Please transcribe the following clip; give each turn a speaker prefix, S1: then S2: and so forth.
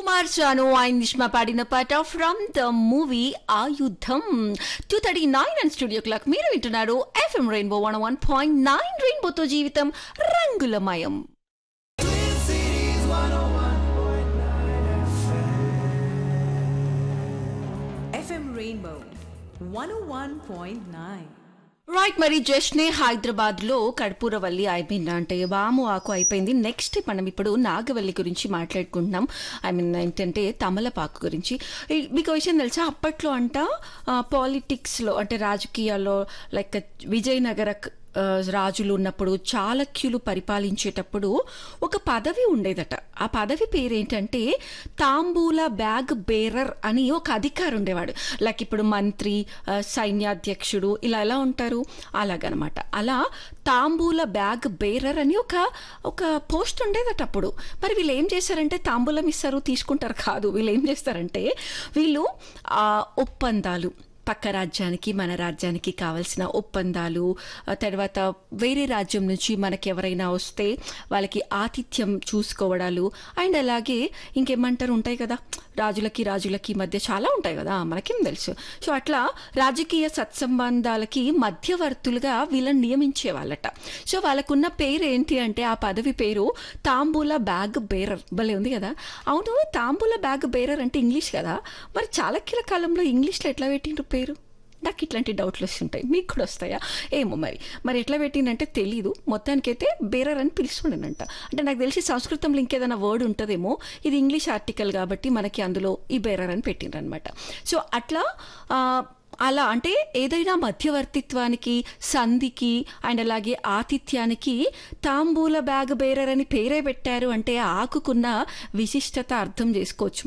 S1: కుమార్ చాను ఆయన నిష్మా పాడిన పాట from the movie Ayudham two thirty nine and studio clock మీరు వింటున్నారు FM rainbow one one point nine రెయిన్బోతో జీవితం రంగులమయం
S2: FM Rainbow 101.9.
S1: రైట్ మరి జస్ట్నే హైదరాబాద్ లో కర్పూరవల్లి అయిపోయింది అంటే వాము ఆకు అయిపోయింది నెక్స్ట్ మనం ఇప్పుడు నాగవల్లి గురించి మాట్లాడుకుంటున్నాం ఐ మీన్ ఏంటంటే తమలపాకు గురించి ఈ- మీకు విషయం తెలుసా అప్పట్లో అంట పాలిటిక్స్ లో అంటే రాజకీయాల్లో లైక్ విజయనగర ఆ, రాజులు ఉన్నప్పుడు చాళక్యులు పరిపాలించేటప్పుడు ఒక పదవి ఉండేదట ఆ పదవి పేరేంటంటే తాంబూల బ్యాగ్ బేరర్ అని ఒక అధికారి ఉండేవాడు లైక్ ఇప్పుడు మంత్రి ఆ, సైన్యాధ్యక్షుడు ఇలా ఎలా ఉంటారు అలాగనమాట అలా తాంబూల బ్యాగ్ బేరర్ అని ఒక ఒక పోస్ట్ ఉండేదట అప్పుడు మరి వీళ్ళు ఏం చేశారంటే తాంబూలం ఇస్తారు తీసుకుంటారు కాదు వీళ్ళు ఏం చేస్తారంటే వీళ్ళు ఆ, ఒప్పందాలు పక్క రాజ్యానికి మన రాజ్యానికి కావాల్సిన ఒప్పందాలు ఆ తర్వాత వేరే రాజ్యం నుంచి మనకి ఎవరైనా వస్తే వాళ్ళకి ఆతిథ్యం చూసుకోవడాలు అండ్ అలాగే ఇంకేమంటారు ఉంటాయి కదా రాజులకి రాజులకి మధ్య చాలా ఉంటాయి కదా మనకేం తెలుసు సో అట్లా రాజకీయ సత్సంబంధాలకి మధ్యవర్తులుగా వీళ్ళని నియమించే వాళ్ళట సో వాళ్ళకున్న పేరు ఏంటి అంటే ఆ పదవి పేరు తాంబూల బ్యాగ్ బేరర్ భలే ఉంది కదా అవును తాంబూల బ్యాగ్ బేరర్ అంటే ఇంగ్లీష్ కదా మరి చాళక్యుల కాలంలో ఇంగ్లీష్లో ఎట్లా పెట్టిండ్రు పేరు నాకు ఇట్లాంటి డౌట్లు వస్తుంటాయి మీకు కూడా వస్తాయా ఏమో మరి మరి ఎట్లా పెట్టిందంటే తెలీదు మొత్తానికైతే బేరర్ అని పిలుస్తుండేనంట అంటే నాకు తెలిసి సంస్కృతంలో ఇంకేదైనా వర్డ్ ఉంటుందేమో ఇది ఇంగ్లీష్ ఆర్టికల్ కాబట్టి మనకి అందులో ఈ బేరర్ అని పెట్టిండ్రనమాట సో అట్లా ఆ, అలా అంటే ఏదైనా మధ్యవర్తిత్వానికి సంధికి అండ్ అలాగే ఆతిథ్యానికి తాంబూల బ్యాగ్ బేరర్ అని పేరే పెట్టారు అంటే ఆ ఆకుకున్న విశిష్టత అర్థం చేసుకోవచ్చు